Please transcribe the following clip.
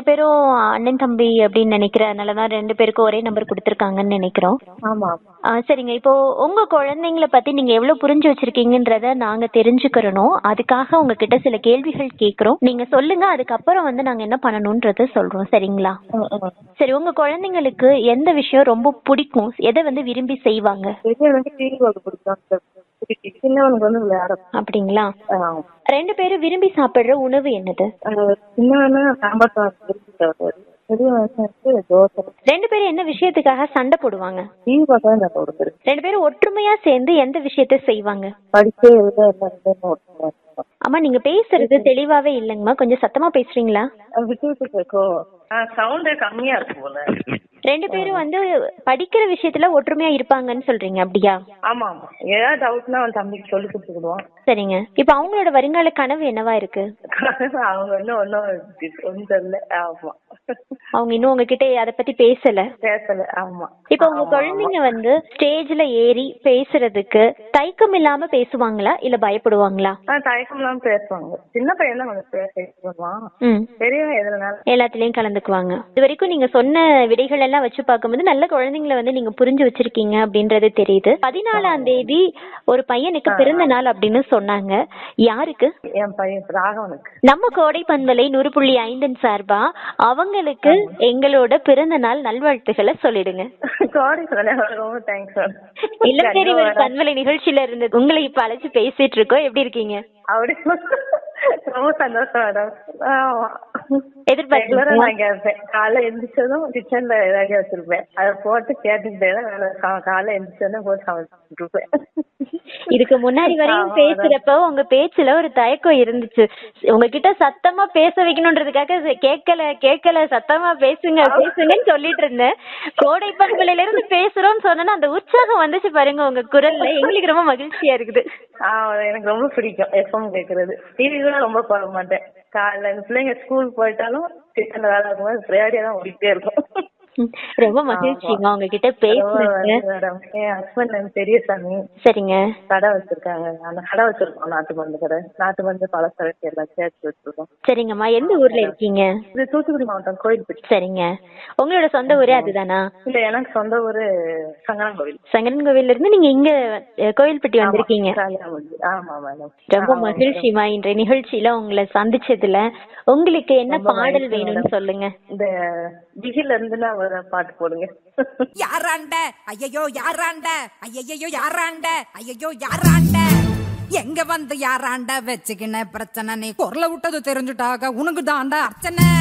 பேரும் அண்ணன் தம்பி அப்படின்னு நினைக்கிறேன் அதனாலதான் ரெண்டு பேருக்கும் ஒரே நம்பர் கொடுத்துருக்காங்கன்னு நினைக்கிறோம் ஆமா ஆ, சரிங்க இப்போ உங்க குழந்தைங்கள பத்தி நீங்க எவ்வளவு புரிஞ்சு வச்சிருக்கீங்கன்றத நாங்க தெரிஞ்சுக்கிறணும் அதுக்காக உங்ககிட்ட சில கேள்விகள் கேக்குறோம் நீங்க சொல்லுங்க அதுக்கப்புறம் வந்து நாங்க என்ன பண்ணணும்ன்றத சொல்றோம் சரிங்களா ம், ம். சரி உங்க குழந்தைங்களுக்கு எந்த விஷயம் ரொம்ப பிடிக்கும் எதை வந்து விரும்பி செய்வாங்க பெரியவனுக்கு டிவி பார்க்க பிடிக்கும் பிடிக்கும். சின்னவனுக்கு வந்து விளையாட அப்படிங்களா ஆமா. ரெண்டு பேரும் விரும்பி சாப்பிடுற உணவு என்னது அஹ் சின்னவனா சாம்பார் சாதம் விரும்பி சாப்பிடுவாரு பெரியவன் வந்து தோசை ரெண்டு பேரும் என்ன விஷயத்துக்காக சண்டை போடுவாங்க டிவி பார்க்க தான் நான் கொடுக்குறேன் ரெண்டு பேரும் ஒற்றுமையா சேர்ந்து எந்த விஷயத்த செய்வாங்க படிச்சே எழுத எல்லாம் ரெண்டு ஒருத்தமா இருக்கும் அம்மா நீங்க பேசுறது தெளிவாவே இல்லைங்கம்மா கொஞ்சம் சத்தமா பேசுறீங்களா அது விட்டு விட்டு கேட்கும் சவுண்டே கம்மியா இருக்கும் போல ரெண்டு பேரும் வந்து படிக்கிற விஷயத்துல ஒற்றுமையா இருப்பாங்கன்னு சொல்றீங்க அப்படியா ஆமா ஆமா ஏதாவது டவுட்னா அவன் தம்பிக்கு சொல்லி கொடுத்துக்கிடுவான் சரிங்க இப்ப அவங்களோட வருங்கால கனவு என்னவா இருக்கு அவங்க இன்னும் ஒன்னும் ஒன்றும் தெரியல ஆமா அவங்க இன்னும் உங்ககிட்ட அத பத்தி பேசல பேசல ஆமா இப்ப உங்க குழந்தைங்க வந்து ஸ்டேஜ்ல ஏறி பேசுறதுக்கு தயக்கம் இல்லாம பேசுவாங்களா இல்ல பயப்படுவாங்களா ஆ தயக்கம் இல்லாம பேசுவாங்க சின்ன பையன் தான் கொஞ்சம் பேச பண்ணுவான் ம் பெரியவன் எதுனால எல்லாத்துலயும் கலந்துக்குவாங்க இது வரைக்கும் நீங்க சொன்ன விடைகள் எல்லாம் வச்சு பார்க்கும்போது நல்ல குழந்தைங்கள வந்து நீங்க புரிஞ்சு வச்சிருக்கீங்க அப்படின்றது தெரியுது பதினாலாம் தேதி ஒரு பையனுக்கு பிறந்த நாள் அப்படின்னு சொன்னாங்க யாருக்கு என் பையன் ராகவனுக்கு நம்ம கோடை பண்பலை நூறு புள்ளி ஐந்தின் சார்பா அவங்களுக்கு எங்களோட பிறந்த நாள் நல்வாழ்த்துக்களை சொல்லிடுங்க சாரி சார் ரொம்ப தேங்க்ஸ் இல்லம் சரி ஒரு பண்பலை நிகழ்ச்சியில இருந்து உங்களை இப்ப அழைச்சு பேசிட்டு இருக்கோம் எப்படி இருக்கீங்க அப்படி ரொம்ப சந்தோஷம் மேடம் ஆமா எதிர்பார்க்கல ரெகுலரா நான் கேட்பேன் காலைல எந்திரிச்சதும் கிச்சன்ல ஏதாவது வச்சிருப்பேன் அதை போட்டு கேட்டுக்கிட்டே தான் வேலை கா- காலைல எந்திரிச்சதும் போட்டு சமைச்சிட்டு இருப்பேன் இதுக்கு முன்னாடி வரையும் ஆமா, பேசுறப்ப உங்க பேச்சுல ஒரு தயக்கம் இருந்துச்சு உங்ககிட்ட சத்தமா பேச வைக்கணும்ன்றதுக்காக ச- கேட்கல கேட்கல சத்தமா பேசுங்க பேசுங்கன்னு சொல்லிட்டு இருந்தேன் கோடை பண்பலையில இருந்து பேசுறோம்னு சொன்னா அந்த உற்சாகம் வந்துச்சு பாருங்க உங்க குரல்ல எங்களுக்கு ரொம்ப மகிழ்ச்சியா இருக்குது ஆ, எனக்கு ரொம்ப பிடிக்கும் எஃப்எம் கேக்குறது டிவி கூட ரொம்ப பார்க்க மாட்டேன் காலைல இந்த பிள்ளைங்க ஸ்கூல் போயிட்டாலும் கிச்சன்ல வேலை இருக்கும்போது ரேடியோ தான் ஓடிட்டே இருக்கும் ம், ரொம்ப மகிழ்ச்சிங்க உங்ககிட்ட பேசுனது மேடம் என் ஹஸ்பண்ட் நேம் பெரியசாமி சரிங்க கடை வச்சிருக்காங்க அந்த கடை வச்சிருக்கோம் நாட்டு மருந்து கடை நாட்டு மருந்து பழசரக்கு எல்லாம் சேர்த்து வச்சிருக்கோம் சரிங்கம்மா எந்த ஊர்ல இருக்கீங்க இது தூத்துக்குடி மாவட்டம் கோயில்பட்டி சரிங்க உங்களோட சொந்த ஊரே அதுதானா இல்ல எனக்கு சொந்த ஊரு சங்கரன்கோவில் சங்கரன் கோவில்ல இருந்து நீங்க இங்க அஹ், கோவில்பட்டி வந்திருக்கீங்க காளியாமூர்த்தி. ஆமா மேடம் ரொம்ப மகிழ்ச்சிமா இன்றைய நிகழ்ச்சியில உங்களை சந்திச்சதுல உங்களுக்கு என்ன பாடல் வேணும்னு சொல்லுங்க இந்த பிகில இருந்துன்னா ஒரு பாட்டு போடுங்க யாராண்ட ஐயையோ யாராண்ட ஐயையோ யாராண்ட ஐயையோ யாராண்ட எங்க வந்து யாராண்ட வச்சுக்கின பிரச்சனை நீ குரல விட்டது தெரிஞ்சுட்டாக உனக்கு தாண்டா அர்ச்சனை